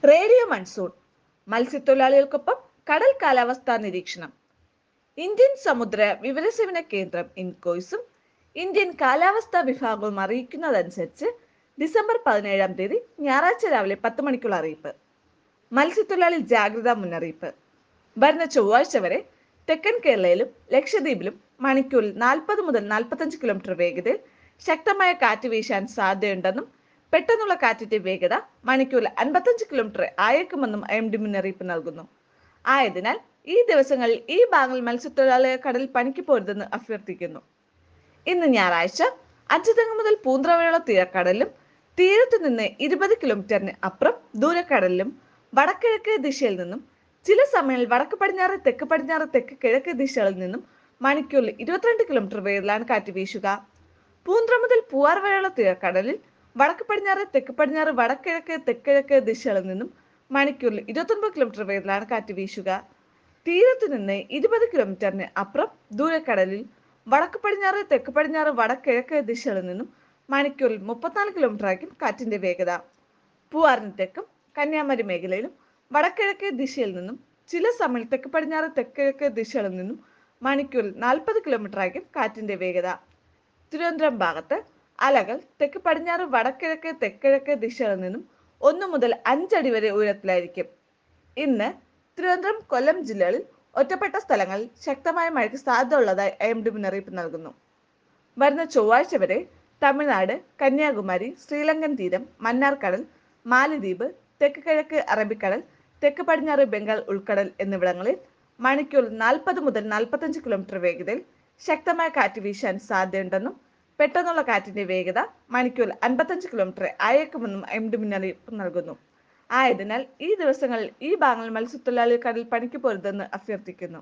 radio monsoon മത്സ്യത്തൊഴിലാളികൾക്കൊപ്പം കടൽ കാലാവസ്ഥാ നിരീക്ഷണം ഇന്ത്യൻ സമുദ്ര വിവരസേവന കേന്ദ്രം ഇൻകോയ്സും ഇന്ത്യൻ കാലാവസ്ഥാ വിഭാഗവും അറിയിക്കുന്നതനുസരിച്ച് ഡിസംബർ പതിനേഴാം തീയതി ഞായറാഴ്ച രാവിലെ പത്ത് മണിക്കുള്ള അറിയിപ്പ് മത്സ്യത്തൊഴിലാളി ജാഗ്രതാ മുന്നറിയിപ്പ് വരുന്ന ചൊവ്വാഴ്ച വരെ തെക്കൻ കേരളയിലും ലക്ഷദ്വീപിലും മണിക്കൂറിൽ നാൽപ്പത് മുതൽ നാൽപ്പത്തഞ്ച് കിലോമീറ്റർ വേഗതയിൽ ശക്തമായ കാറ്റ് വീശാൻ സാധ്യതയുണ്ടെന്നും പെട്ടെന്നുള്ള കാറ്റിന്റെ വേഗത മണിക്കൂറിൽ അൻപത്തഞ്ച് കിലോമീറ്റർ ആയേക്കുമെന്നും ഐ എം ഡി മുന്നറിയിപ്പ് നൽകുന്നു ആയതിനാൽ ഈ ദിവസങ്ങളിൽ ഈ ഭാഗങ്ങളിൽ മത്സ്യത്തൊഴിലാളികൾ കടലിൽ പണിക്ക് പോരുതെന്ന് അഭ്യർത്ഥിക്കുന്നു ഇന്ന് ഞായറാഴ്ച അഞ്ചുതെങ്ങ് മുതൽ പൂന്ത്ര വരെയുള്ള തീരക്കടലിലും തീരത്തു നിന്ന് ഇരുപത് കിലോമീറ്ററിന് അപ്പുറം ദൂരക്കടലിലും വടക്കിഴക്ക് ദിശയിൽ നിന്നും ചില സമയങ്ങളിൽ വടക്ക് പടിഞ്ഞാറ് തെക്ക് പടിഞ്ഞാറ് തെക്ക് കിഴക്ക് ദിശകളിൽ നിന്നും മണിക്കൂറിൽ ഇരുപത്തിരണ്ട് കിലോമീറ്റർ വേഗത്തിലാണ് കാറ്റ് വീശുക പൂന്ത്ര മുതൽ പൂവാർ വരെയുള്ള തീരക്കടലിൽ വടക്ക് പടിഞ്ഞാറ് തെക്ക് പടിഞ്ഞാറ് വടക്കിഴക്ക് തെക്കിഴക്ക് ദിശകളിൽ നിന്നും മണിക്കൂറിൽ ഇരുപത്തൊൻപത് കിലോമീറ്റർ വേഗത്തിലാണ് കാറ്റ് വീശുക തീരത്തു നിന്ന് ഇരുപത് കിലോമീറ്ററിന് അപ്പുറം ദൂരക്കടലിൽ വടക്ക് പടിഞ്ഞാറ് തെക്ക് പടിഞ്ഞാറ് വടക്കിഴക്ക് ദിശകളിൽ നിന്നും മണിക്കൂറിൽ മുപ്പത്തിനാല് കിലോമീറ്റർ ആയിരിക്കും കാറ്റിന്റെ വേഗത പൂവാറിന് തെക്കും കന്യാകുമാരി മേഖലയിലും വടക്കിഴക്ക് ദിശയിൽ നിന്നും ചില സമയം തെക്ക് പടിഞ്ഞാറ് തെക്കിഴക്ക് ദിശകളിൽ നിന്നും മണിക്കൂറിൽ നാൽപ്പത് കിലോമീറ്റർ ആയിരിക്കും കാറ്റിന്റെ വേഗത തിരുവനന്തപുരം ഭാഗത്ത് അലകൾ തെക്ക് പടിഞ്ഞാറ് വടക്കിഴക്ക് തെക്കിഴക്ക് ദിശകളിൽ നിന്നും ഒന്ന് മുതൽ അഞ്ചടി വരെ ഉയരത്തിലായിരിക്കും ഇന്ന് തിരുവനന്തപുരം കൊല്ലം ജില്ലകളിൽ ഒറ്റപ്പെട്ട സ്ഥലങ്ങളിൽ ശക്തമായ മഴയ്ക്ക് സാധ്യത ഉള്ളതായി ഐ എം ഡി മുന്നറിയിപ്പ് നൽകുന്നു വരുന്ന ചൊവ്വാഴ്ച വരെ തമിഴ്നാട് കന്യാകുമാരി ശ്രീലങ്കൻ തീരം മന്നാർക്കടൽ മാലദ്വീപ് തെക്ക് കിഴക്ക് അറബിക്കടൽ തെക്ക് പടിഞ്ഞാറ് ബംഗാൾ ഉൾക്കടൽ എന്നിവിടങ്ങളിൽ മണിക്കൂറിൽ നാൽപ്പത് മുതൽ നാൽപ്പത്തഞ്ച് കിലോമീറ്റർ വേഗതയിൽ ശക്തമായ കാറ്റ് വീശാൻ സാധ്യതയുണ്ടെന്നും പെട്ടെന്നുള്ള കാറ്റിന്റെ വേഗത മണിക്കൂറിൽ അൻപത്തഞ്ച് കിലോമീറ്റർ അയക്കുമെന്നും എം ഡി മുന്നറിയിപ്പ് നൽകുന്നു ആയതിനാൽ ഈ ദിവസങ്ങളിൽ ഈ ഭാഗങ്ങളിൽ മത്സ്യത്തൊഴിലാളികൾ കടൽ പണിക്ക് പോരുതെന്ന് അഭ്യർത്ഥിക്കുന്നു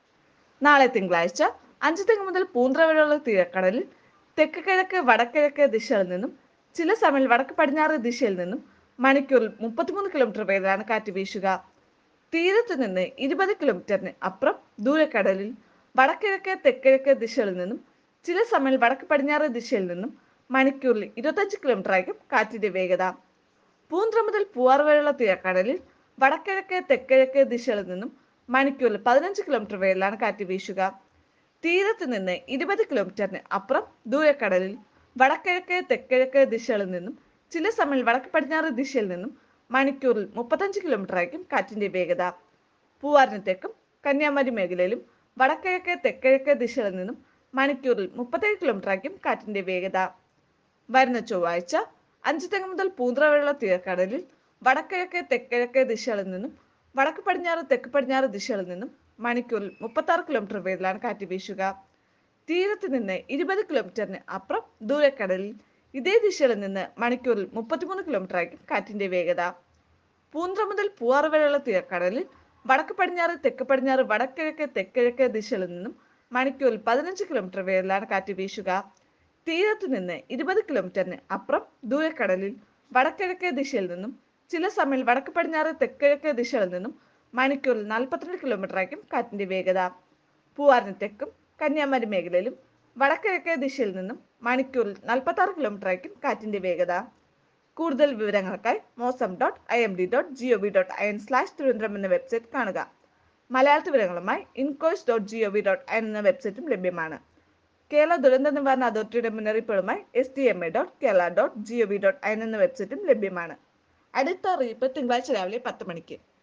നാളെ തിങ്കളാഴ്ച അഞ്ച് തെങ്ങ് മുതൽ പൂന്ത്ര വരെയുള്ള തീരക്കടലിൽ തെക്ക് കിഴക്ക് വടക്കിഴക്ക് ദിശയിൽ നിന്നും ചില സമയം വടക്ക് പടിഞ്ഞാറ് ദിശയിൽ നിന്നും മണിക്കൂറിൽ മുപ്പത്തിമൂന്ന് കിലോമീറ്റർ വേഗത്തിലാണ് കാറ്റ് വീശുക തീരത്ത് നിന്ന് ഇരുപത് കിലോമീറ്ററിന് അപ്പുറം ദൂരക്കടലിൽ വടക്കിഴക്ക് തെക്കിഴക്ക് ദിശകളിൽ നിന്നും ചില സമയം വടക്ക് പടിഞ്ഞാറ് ദിശയിൽ നിന്നും മണിക്കൂറിൽ ഇരുപത്തഞ്ച് കിലോമീറ്റർ ആയിരിക്കും കാറ്റിന്റെ വേഗത പൂന്ത്ര മുതൽ പൂവാർ വരെയുള്ള തീരക്കടലിൽ വടക്കിഴക്ക് തെക്കിഴക്ക് ദിശകളിൽ നിന്നും മണിക്കൂറിൽ പതിനഞ്ച് കിലോമീറ്റർ വേഗത്തിലാണ് കാറ്റ് വീശുക തീരത്ത് നിന്ന് ഇരുപത് കിലോമീറ്ററിന് അപ്പുറം ദൂരക്കടലിൽ വടക്കിഴക്ക് തെക്കിഴക്ക് ദിശകളിൽ നിന്നും ചില സമയം വടക്ക് പടിഞ്ഞാറ് ദിശയിൽ നിന്നും മണിക്കൂറിൽ മുപ്പത്തഞ്ച് കിലോമീറ്റർ ആയിരിക്കും കാറ്റിന്റെ വേഗത പൂവാറിന് തെക്കും കന്യാകുമാരി മേഖലയിലും വടക്കിഴക്ക് തെക്കിഴക്ക് ദിശകളിൽ നിന്നും മണിക്കൂറിൽ മുപ്പത്തേഴ് കിലോമീറ്റർ ആയിരിക്കും കാറ്റിന്റെ വേഗത വരുന്ന ചൊവ്വാഴ്ച അഞ്ച് തെങ്ങ് മുതൽ പൂന്ത്ര വരെയുള്ള തീരക്കടലിൽ വടക്കിഴക്ക് തെക്കിഴക്ക് ദിശകളിൽ നിന്നും വടക്ക് പടിഞ്ഞാറ് തെക്ക് പടിഞ്ഞാറ് ദിശകളിൽ നിന്നും മണിക്കൂറിൽ മുപ്പത്തി ആറ് കിലോമീറ്റർ വേഗത്തിലാണ് കാറ്റ് വീശുക തീരത്ത് നിന്ന് ഇരുപത് കിലോമീറ്ററിന് അപ്പുറം ദൂരക്കടലിൽ ഇതേ ദിശയിൽ നിന്ന് മണിക്കൂറിൽ മുപ്പത്തിമൂന്ന് കിലോമീറ്റർ ആയിരിക്കും കാറ്റിന്റെ വേഗത പൂന്ത്ര മുതൽ പൂവാറ് വരെയുള്ള തീരക്കടലിൽ വടക്ക് പടിഞ്ഞാറ് തെക്ക് പടിഞ്ഞാറ് വടക്കിഴക്ക് തെക്കിഴക്ക് ദിശകളിൽ നിന്നും മണിക്കൂറിൽ പതിനഞ്ച് കിലോമീറ്റർ വേഗത്തിലാണ് കാറ്റ് വീശുക തീരത്തു നിന്ന് ഇരുപത് കിലോമീറ്ററിന് അപ്പുറം ദൂരക്കടലിൽ വടക്കിഴക്ക് ദിശയിൽ നിന്നും ചില സമയം വടക്ക് പടിഞ്ഞാറ് തെക്കിഴക്ക് ദിശകളിൽ നിന്നും മണിക്കൂറിൽ നാൽപ്പത്തിരണ്ട് കിലോമീറ്റർ ആയിരിക്കും കാറ്റിന്റെ വേഗത പൂവാറിന് തെക്കും കന്യാകുമാരി മേഖലയിലും വടക്കിഴക്ക് ദിശയിൽ നിന്നും മണിക്കൂറിൽ നാൽപ്പത്തി ആറ് കിലോമീറ്റർ ആയിരിക്കും കാറ്റിന്റെ വേഗത കൂടുതൽ വിവരങ്ങൾക്കായി Mausam dot I M D dot G O V dot I N slash Thiruvananthapuram എന്ന വെബ്സൈറ്റ് കാണുക മലയാളത്തിൽ വിവരങ്ങളുമായി INCOIS dot G O V dot I N എന്ന വെബ്സൈറ്റും ലഭ്യമാണ് കേരള ദുരന്ത നിവാരണ അതോറിറ്റിയുടെ മുന്നറിയിപ്പുകളുമായി S D M A dot Kerala dot G O V dot I N എന്ന വെബ്സൈറ്റും ലഭ്യമാണ് അടുത്ത അറിയിപ്പ് തിങ്കളാഴ്ച രാവിലെ പത്ത് മണിക്ക്